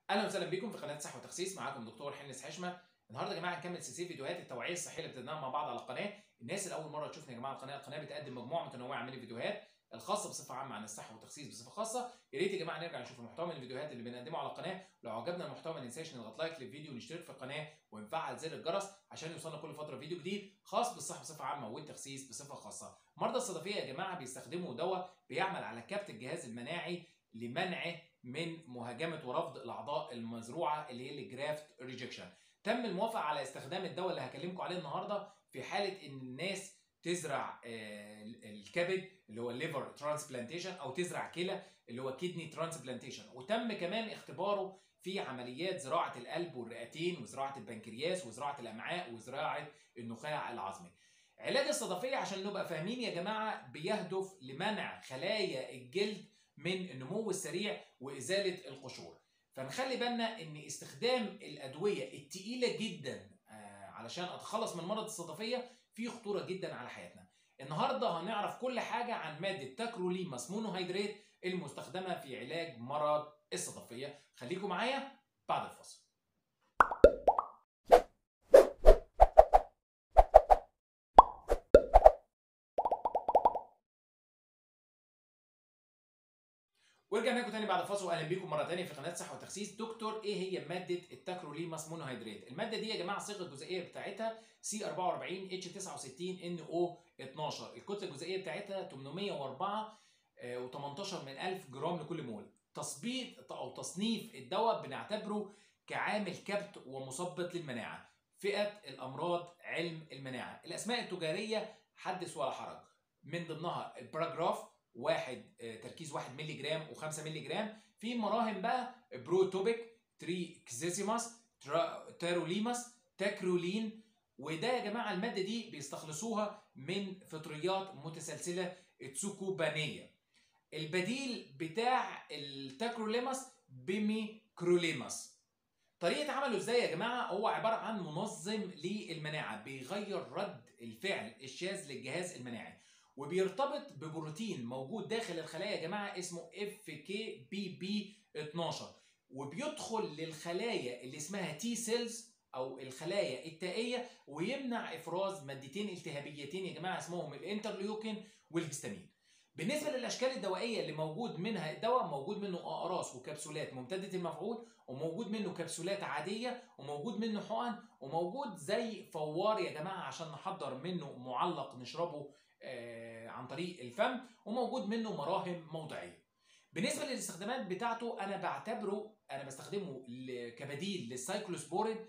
اهلا وسهلا بكم في قناه صحه وتخسيس معاكم دكتور حنس حشمه النهارده يا جماعه هنكمل سلسله فيديوهات التوعيه الصحيه اللي ابتديناها مع بعض على القناه الناس اللي اول مره تشوفنا يا جماعه القناه القناه بتقدم مجموعه متنوعه من الفيديوهات الخاصه بصفه عامه عن الصحه والتخسيس بصفه خاصه يا ريت يا جماعه نرجع نشوف المحتوى من الفيديوهات اللي بنقدمه على القناه ولو عجبنا المحتوى ما ننساش نضغط لايك للفيديو ونشترك في القناه ونفعل زر الجرس عشان يوصلنا كل فتره فيديو جديد خاص بالصحه بصفه عامه والتخسيس بصفه خاصه مرضى الصدفيه يا جماعه بيستخدموا دواء بيعمل على كبت الجهاز المناعي لمنعه من مهاجمه ورفض الاعضاء المزروعه اللي هي الجرافت ريجكشن تم الموافقه على استخدام الدواء اللي هكلمكم عليه النهارده في حاله ان الناس تزرع الكبد اللي هو الليفر ترانسبلانتيشن او تزرع كلى اللي هو كدني ترانسبلانتيشن وتم كمان اختباره في عمليات زراعه القلب والرئتين وزراعه البنكرياس وزراعه الامعاء وزراعه النخاع العظمي علاج الصدفيه عشان نبقى فاهمين يا جماعه بيهدف لمنع خلايا الجلد من النمو السريع وازاله القشور فنخلي بالنا ان استخدام الادويه التقيله جدا علشان اتخلص من مرض الصدفيه فيه خطوره جدا على حياتنا النهارده هنعرف كل حاجه عن ماده تاكروليماس مونوهيدرات المستخدمه في علاج مرض الصدفيه خليكم معايا بعد الفاصل ورجعنا لكم تاني بعد الفاصل واهلا بيكم مره تانية في قناه صحه وتخسيس دكتور ايه هي ماده التاكروليماس مونوهيدرات الماده دي يا جماعه الصيغه الجزيئيه بتاعتها سي 44 اتش 69 ان او 12 الكتله الجزيئيه بتاعتها 804 و18 من 1000 جرام لكل مول تثبيت او تصنيف الدواء بنعتبره كعامل كبت ومثبط للمناعه فئه الامراض علم المناعه الاسماء التجاريه حدث ولا حرج من ضمنها الباراجراف واحد تركيز 1 مللي جرام و5 مللي جرام في مراهم بقى بروتوبيك تريكزيسيماس تاروليماس تاكرولين وده يا جماعه الماده دي بيستخلصوها من فطريات متسلسله تسوكوبانيه البديل بتاع التاكروليماس بيميكروليماس طريقه عمله ازاي يا جماعه هو عباره عن منظم للمناعه بيغير رد الفعل الشاذ للجهاز المناعي وبيرتبط ببروتين موجود داخل الخلايا يا جماعه اسمه اف كي بي بي 12 وبيدخل للخلايا اللي اسمها تي سيلز او الخلايا التائيه ويمنع افراز مادتين التهابيتين يا جماعه اسمهم الانترليوكين والهستامين بالنسبه للاشكال الدوائيه اللي موجود منها الدواء موجود منه اقراص وكبسولات ممتده المفعول وموجود منه كبسولات عاديه وموجود منه حقن وموجود زي فوار يا جماعه عشان نحضر منه معلق نشربه آه عن طريق الفم وموجود منه مراهم موضعيه بالنسبه للاستخدامات بتاعته انا بعتبره انا بستخدمه كبديل للسايكلوسبورين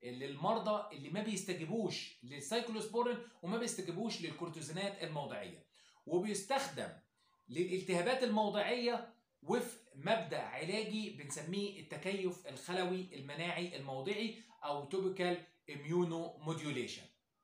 للمرضى اللي ما بيستجيبوش للسايكلوسبورين وما بيستجيبوش للكورتيزونات الموضعيه وبيستخدم للالتهابات الموضعيه وفق مبدا علاجي بنسميه التكيف الخلوي المناعي الموضعي او توبيكال اميونو موديوليشن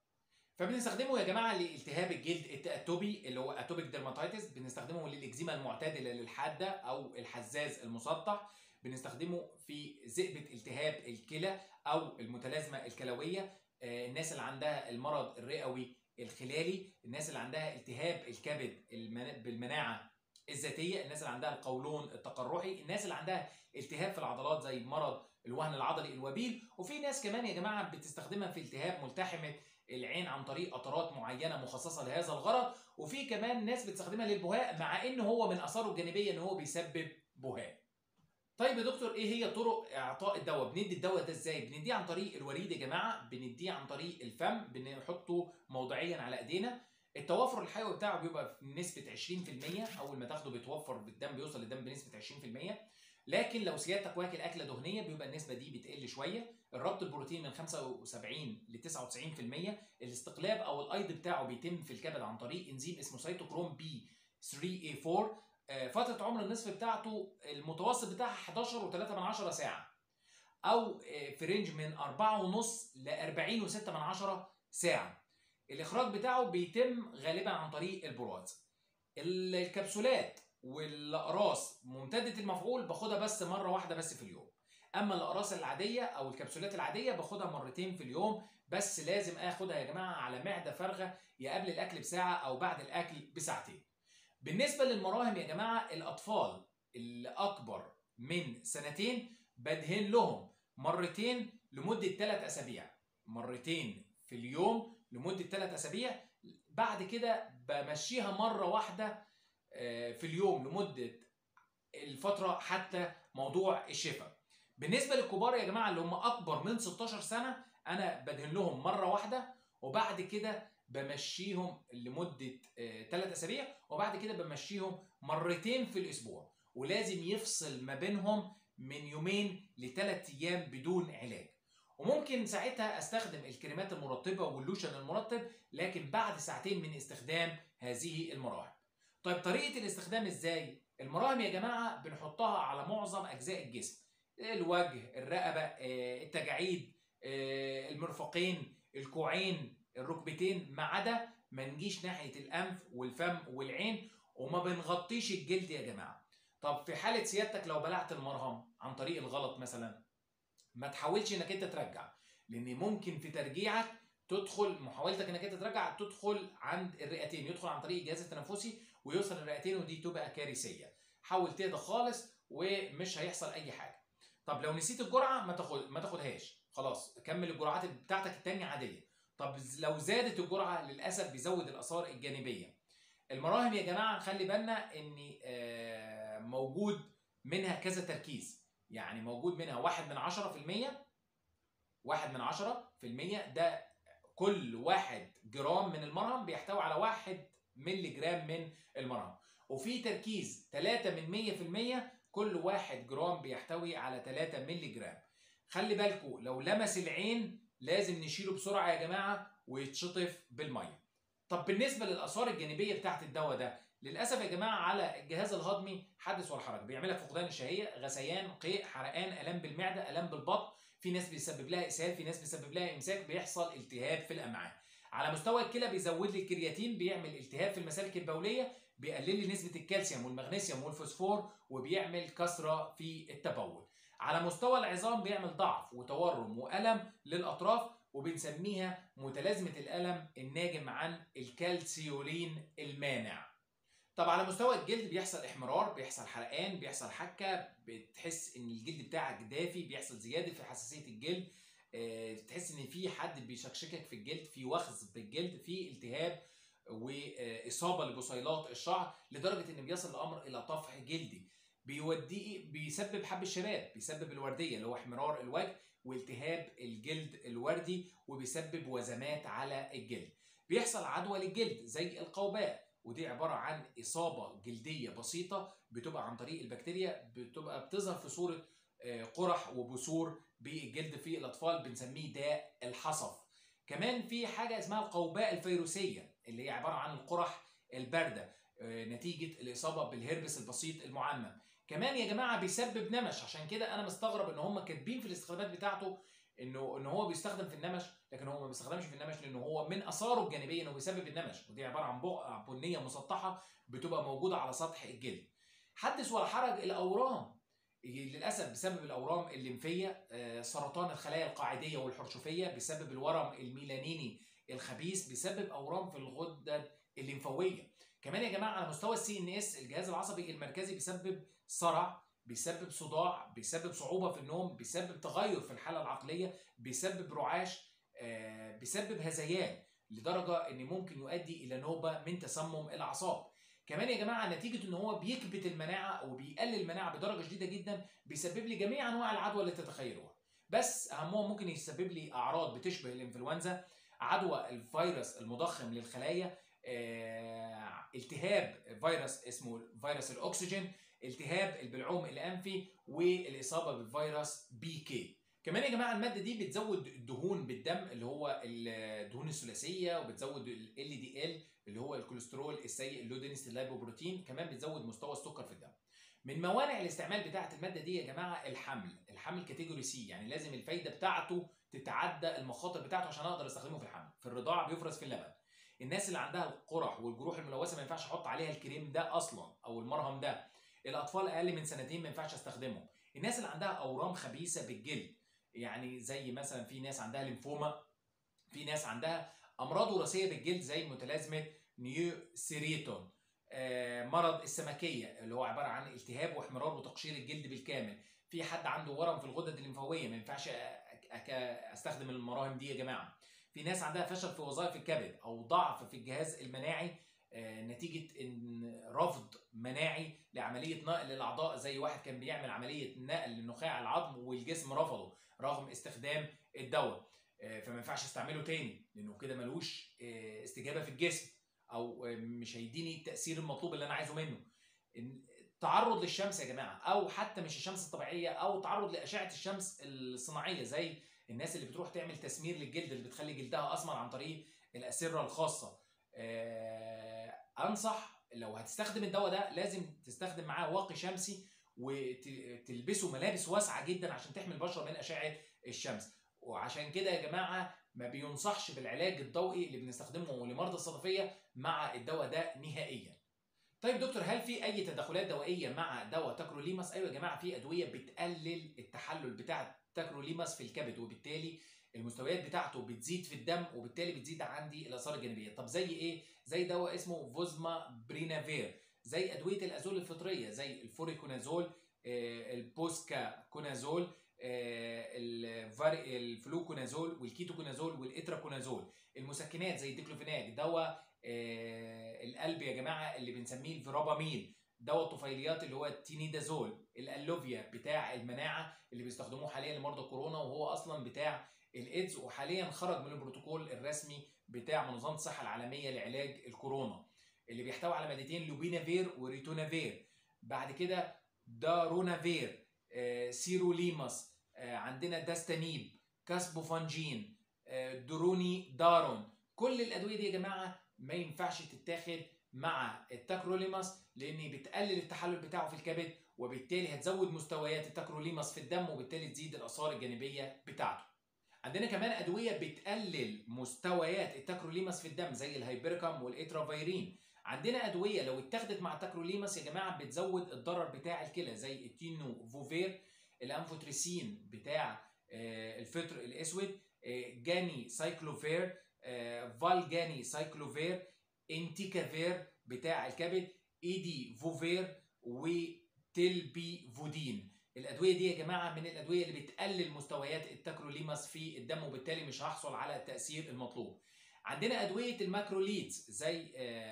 فبنستخدمه يا جماعه لالتهاب الجلد التأتوبي اللي هو اتوبيك ديرماتيتس بنستخدمه للاكزيما المعتدله للحاده او الحزاز المسطح بنستخدمه في ذئبه التهاب الكلى او المتلازمه الكلويه الناس اللي عندها المرض الرئوي الخلالي الناس اللي عندها التهاب الكبد بالمناعه الذاتيه الناس اللي عندها القولون التقرحي الناس اللي عندها التهاب في العضلات زي مرض الوهن العضلي الوبيل وفي ناس كمان يا جماعه بتستخدمها في التهاب ملتحمه العين عن طريق قطرات معينه مخصصه لهذا الغرض وفي كمان ناس بتستخدمها للبهاء مع ان هو من اثاره الجانبيه ان هو بيسبب بهاء طيب يا دكتور ايه هي طرق اعطاء الدواء بندي الدواء ده ازاي بنديه عن طريق الوريد يا جماعه بنديه عن طريق الفم بنحطه موضعيا على ايدينا التوافر الحيوي بتاعه بيبقى بنسبه 20% اول ما تاخده بيتوفر بالدم بيوصل للدم بنسبه 20% لكن لو سيادتك واكل اكله دهنيه بيبقى النسبه دي بتقل شويه الربط البروتين من 75 ل 99% الاستقلاب او الايض بتاعه بيتم في الكبد عن طريق انزيم اسمه سيتوكروم بي 3A4 فتره عمر النصف بتاعته المتوسط بتاعها 11 و3 من 10 ساعه او في رينج من 4.5 ل 40 و6 من 10 ساعه الاخراج بتاعه بيتم غالبا عن طريق البراز الكبسولات والاقراص ممتده المفعول باخدها بس مره واحده بس في اليوم اما الاقراص العاديه او الكبسولات العاديه باخدها مرتين في اليوم بس لازم اخدها يا جماعه على معده فارغه يا قبل الاكل بساعه او بعد الاكل بساعتين بالنسبه للمراهم يا جماعه الاطفال اللي اكبر من سنتين بدهن لهم مرتين لمده 3 اسابيع مرتين في اليوم لمده 3 اسابيع بعد كده بمشيها مره واحده آه، في اليوم لمده الفتره حتى موضوع الشفاء بالنسبه للكبار يا جماعه اللي هم اكبر من 16 سنه انا بدهن لهم مره واحده وبعد كده بمشيهم لمده 3 اسابيع وبعد كده بمشيهم مرتين في الاسبوع ولازم يفصل ما بينهم من يومين لثلاث ايام بدون علاج وممكن ساعتها استخدم الكريمات المرطبه واللوشن المرطب لكن بعد ساعتين من استخدام هذه المراهم طيب طريقه الاستخدام ازاي المراهم يا جماعه بنحطها على معظم اجزاء الجسم الوجه الرقبه آه، التجاعيد آه، المرفقين الكوعين الركبتين ما عدا ما نجيش ناحيه الانف والفم والعين وما بنغطيش الجلد يا جماعه طب في حاله سيادتك لو بلعت المرهم عن طريق الغلط مثلا ما تحاولش انك انت ترجع لان ممكن في ترجيعك تدخل محاولتك انك انت ترجع تدخل عند الرئتين يدخل عن طريق الجهاز التنفسي ويوصل الرئتين ودي تبقى كارثيه حاول تهدى خالص ومش هيحصل اي حاجه طب لو نسيت الجرعه ما تاخد ما تاخدهاش خلاص كمل الجرعات بتاعتك التانية عاديه طب لو زادت الجرعه للاسف بيزود الاثار الجانبيه المراهم يا جماعه خلي بالنا ان آه، موجود منها كذا تركيز يعني موجود منها واحد من عشرة في المية واحد من عشرة في المية ده كل واحد جرام من المرهم بيحتوي على واحد ملي جرام من المرهم وفي تركيز 3 من 100 في المية كل واحد جرام بيحتوي على 3 ملي جرام خلي بالكو لو لمس العين لازم نشيله بسرعة يا جماعة ويتشطف بالمية طب بالنسبة للآثار الجانبية بتاعت الدواء ده للأسف يا جماعة على الجهاز الهضمي حدث ولا حرج بيعمل لك فقدان الشهية غثيان قيء حرقان ألم بالمعدة ألم بالبطن في ناس بيسبب لها اسهال في ناس بيسبب لها امساك بيحصل التهاب في الامعاء على مستوى الكلى بيزود لي الكرياتين بيعمل التهاب في المسالك البوليه بيقلل لي نسبه الكالسيوم والمغنيسيوم والفوسفور وبيعمل كسره في التبول على مستوى العظام بيعمل ضعف وتورم والم للاطراف وبنسميها متلازمه الالم الناجم عن الكالسيولين المانع طب على مستوى الجلد بيحصل احمرار بيحصل حرقان بيحصل حكه بتحس ان الجلد بتاعك دافي بيحصل زياده في حساسيه الجلد آه، تحس ان في حد بيشكشكك في الجلد في وخز بالجلد في التهاب واصابه لبصيلات الشعر لدرجه ان بيصل الامر الى طفح جلدي بيوديه بيسبب حب الشباب بيسبب الورديه اللي هو احمرار الوجه والتهاب الجلد الوردي وبيسبب وزمات على الجلد بيحصل عدوى للجلد زي القوباء ودي عباره عن اصابه جلديه بسيطه بتبقى عن طريق البكتيريا بتبقى بتظهر في صوره آه، قرح وبثور بالجلد في الاطفال بنسميه داء الحصف كمان في حاجه اسمها القوباء الفيروسيه اللي هي عباره عن القرح البارده آه، نتيجه الاصابه بالهربس البسيط المعمم كمان يا جماعه بيسبب نمش عشان كده انا مستغرب ان هم كاتبين في الاستخدامات بتاعته انه ان هو بيستخدم في النمش لكن هو ما بيستخدمش في النمش لانه هو من اثاره الجانبيه انه بيسبب النمش ودي عباره عن بقع بنيه مسطحه بتبقى موجوده على سطح الجلد حدث ولا حرج الاورام للاسف بسبب الاورام الليمفيه آه، سرطان الخلايا القاعديه والحرشفيه بسبب الورم الميلانيني الخبيث بسبب اورام في الغده الليمفاويه كمان يا جماعه على مستوى السي ان اس الجهاز العصبي المركزي بيسبب صرع بيسبب صداع بيسبب صعوبه في النوم بيسبب تغير في الحاله العقليه بيسبب رعاش آه، بيسبب هذيان لدرجه ان ممكن يؤدي الى نوبه من تسمم الاعصاب كمان يا جماعه نتيجه ان هو بيكبت المناعه او بيقلل المناعه بدرجه شديده جدا بيسبب لي جميع انواع العدوى اللي تتخيلوها بس اهمهم ممكن يسبب لي اعراض بتشبه الانفلونزا عدوى الفيروس المضخم للخلايا آه، التهاب فيروس اسمه فيروس الاكسجين التهاب البلعوم الانفي والاصابه بالفيروس بي كي كمان يا جماعه الماده دي بتزود الدهون بالدم اللي هو الدهون الثلاثيه وبتزود ال دي ال اللي هو الكوليسترول السيء اللو دينستي اللايبوبروتين كمان بتزود مستوى السكر في الدم من موانع الاستعمال بتاعه الماده دي يا جماعه الحمل الحمل كاتيجوري سي يعني لازم الفايده بتاعته تتعدى المخاطر بتاعته عشان اقدر استخدمه في الحمل في الرضاعه بيفرز في اللبن الناس اللي عندها القرح والجروح الملوثه ما ينفعش احط عليها الكريم ده اصلا او المرهم ده الاطفال اقل من سنتين ما ينفعش استخدمهم الناس اللي عندها اورام خبيثه بالجلد يعني زي مثلا في ناس عندها ليمفوما في ناس عندها امراض وراثيه بالجلد زي متلازمه نيو سيريتون آه، مرض السمكيه اللي هو عباره عن التهاب واحمرار وتقشير الجلد بالكامل في حد عنده ورم في الغدد الليمفاويه ما ينفعش استخدم المراهم دي يا جماعه في ناس عندها فشل في وظائف الكبد او ضعف في الجهاز المناعي نتيجه ان رفض مناعي لعمليه نقل الاعضاء زي واحد كان بيعمل عمليه نقل لنخاع العظم والجسم رفضه رغم استخدام الدواء فما ينفعش استعمله تاني لانه كده ملوش استجابه في الجسم او مش هيديني التاثير المطلوب اللي انا عايزه منه التعرض للشمس يا جماعه او حتى مش الشمس الطبيعيه او تعرض لاشعه الشمس الصناعيه زي الناس اللي بتروح تعمل تسمير للجلد اللي بتخلي جلدها اسمر عن طريق الاسره الخاصه انصح لو هتستخدم الدواء ده لازم تستخدم معاه واقي شمسي وتلبسه ملابس واسعه جدا عشان تحمي البشره من اشعه الشمس وعشان كده يا جماعه ما بينصحش بالعلاج الضوئي اللي بنستخدمه لمرضى الصدفيه مع الدواء ده نهائيا طيب دكتور هل في اي تدخلات دوائيه مع دواء تاكروليماس ايوه يا جماعه في ادويه بتقلل التحلل بتاع التاكروليماس في الكبد وبالتالي المستويات بتاعته بتزيد في الدم وبالتالي بتزيد عندي الاثار الجانبيه طب زي ايه زي دواء اسمه فوزما برينافير زي ادويه الازول الفطريه زي الفوريكونازول البوسكا كونازول الفلوكونازول والكيتوكونازول والاتراكونازول المسكنات زي الديكلوفيناك دواء القلب يا جماعه اللي بنسميه الفيرابامين دواء الطفيليات اللي هو التينيدازول الالوفيا بتاع المناعه اللي بيستخدموه حاليا لمرضى كورونا وهو اصلا بتاع الايدز وحاليا خرج من البروتوكول الرسمي بتاع منظمه الصحه العالميه لعلاج الكورونا اللي بيحتوي على مادتين لوبينافير وريتونافير بعد كده دارونافير آه، سيروليماس آه، عندنا داستانيب كاسبوفانجين آه، دروني دارون كل الادويه دي يا جماعه ما ينفعش تتاخد مع التاكروليماس لان بتقلل التحلل بتاعه في الكبد وبالتالي هتزود مستويات التاكروليماس في الدم وبالتالي تزيد الاثار الجانبيه بتاعته عندنا كمان ادويه بتقلل مستويات التاكروليماس في الدم زي الهايبركام والاترافيرين عندنا ادويه لو اتاخدت مع التاكروليماس يا جماعه بتزود الضرر بتاع الكلى زي التينو فوفير الانفوتريسين بتاع الفطر الاسود جاني سايكلوفير فالجاني سايكلوفير انتيكافير بتاع الكبد ايدي فوفير وتلبي فودين الادويه دي يا جماعه من الادويه اللي بتقلل مستويات التاكروليماس في الدم وبالتالي مش هحصل على التاثير المطلوب عندنا ادويه الماكروليدز زي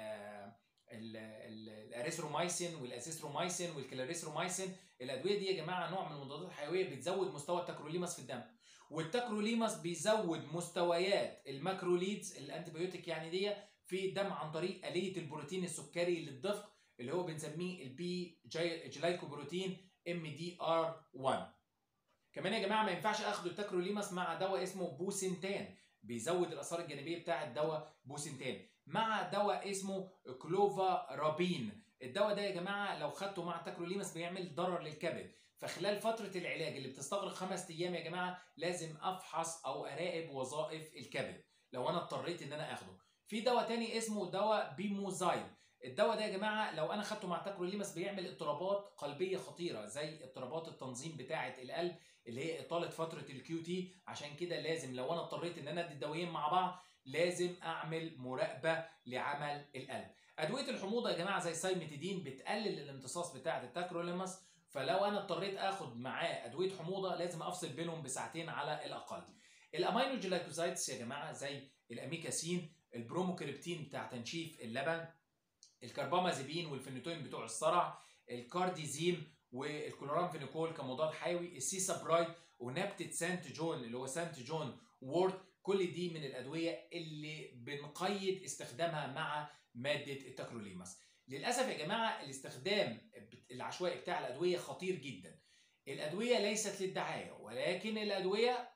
الاريثرومايسين والاسيسترومايسين والكلاريثرومايسين الادويه دي يا جماعه نوع من المضادات الحيويه بتزود مستوى التاكروليماس في الدم والتاكروليماس بيزود مستويات الماكروليدز الانتيبيوتيك يعني دي في الدم عن طريق آلية البروتين السكري للدفق اللي هو بنسميه البي جلايكوبروتين ام دي ار 1 كمان يا جماعه ما ينفعش اخد التاكروليماس مع دواء اسمه بوسنتان بيزود الاثار الجانبيه بتاع الدواء بوسنتان مع دواء اسمه كلوفا رابين الدواء ده يا جماعه لو خدته مع التاكروليماس بيعمل ضرر للكبد فخلال فتره العلاج اللي بتستغرق خمس ايام يا جماعه لازم افحص او اراقب وظائف الكبد لو انا اضطريت ان انا اخده في دواء تاني اسمه دواء بيموزايد الدواء ده يا جماعه لو انا خدته مع تاكروليماس بيعمل اضطرابات قلبيه خطيره زي اضطرابات التنظيم بتاعه القلب اللي هي اطاله فتره الكيو تي عشان كده لازم لو انا اضطريت ان انا ادي الدوايين مع بعض لازم اعمل مراقبه لعمل القلب ادويه الحموضه يا جماعه زي السايمتيدين بتقلل الامتصاص بتاعه التاكروليماس فلو انا اضطريت اخد معاه ادويه حموضه لازم افصل بينهم بساعتين على الاقل الامينو جلايكوزايدز يا جماعه زي الاميكاسين البروموكريبتين بتاع تنشيف اللبن الكربامازيبين والفينيتوين بتوع الصرع الكارديزيم والكلورامفينيكول كمضاد حيوي السيسابرايد ونبتة سانت جون اللي هو سانت جون وورد كل دي من الادويه اللي بنقيد استخدامها مع ماده التاكروليماس للاسف يا جماعه الاستخدام العشوائي بتاع الادويه خطير جدا الادويه ليست للدعايه ولكن الادويه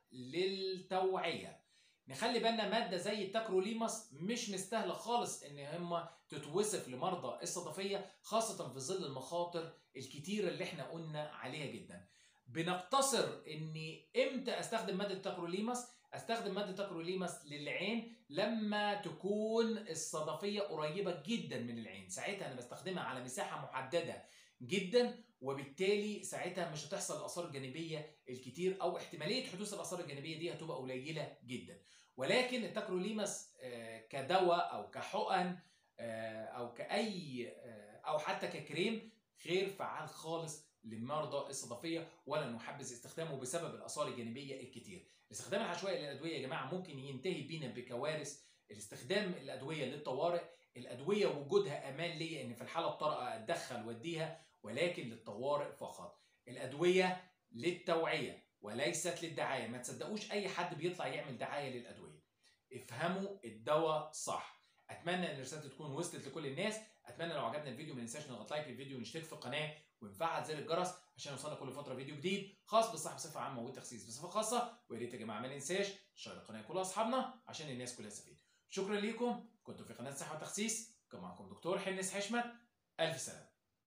للتوعيه نخلي بالنا ماده زي التاكروليماس مش مستاهله خالص ان هم تتوصف لمرضى الصدفيه خاصه في ظل المخاطر الكتيره اللي احنا قلنا عليها جدا بنقتصر اني امتى استخدم ماده التاكروليماس استخدم ماده تاكروليماس للعين لما تكون الصدفيه قريبه جدا من العين ساعتها انا بستخدمها على مساحه محدده جدا وبالتالي ساعتها مش هتحصل الاثار الجانبيه الكتير او احتماليه حدوث الاثار الجانبيه دي هتبقى قليله جدا ولكن التاكروليماس كدواء او كحقن او كاي او حتى ككريم غير فعال خالص للمرضى الصدفيه ولا نحبذ استخدامه بسبب الاثار الجانبيه الكتير الاستخدام العشوائي للادويه يا جماعه ممكن ينتهي بينا بكوارث الاستخدام الادويه للطوارئ الادويه وجودها امان ليا ان في الحاله الطارئه اتدخل واديها ولكن للطوارئ فقط الادويه للتوعيه وليست للدعايه ما تصدقوش اي حد بيطلع يعمل دعايه للادويه افهموا الدواء صح اتمنى ان رسالتي تكون وصلت لكل الناس اتمنى لو عجبنا الفيديو ما ننساش نضغط لايك للفيديو ونشترك في القناه ونفعل زر الجرس عشان يوصلنا كل فتره فيديو جديد خاص بالصحه بصفه عامه والتخسيس بصفه خاصه ويا ريت يا جماعه ما ننساش نشير القناه كل اصحابنا عشان الناس كلها تستفيد شكرا ليكم كنتوا في قناه صحه وتخسيس كان معكم دكتور حنس حشمت الف سلامه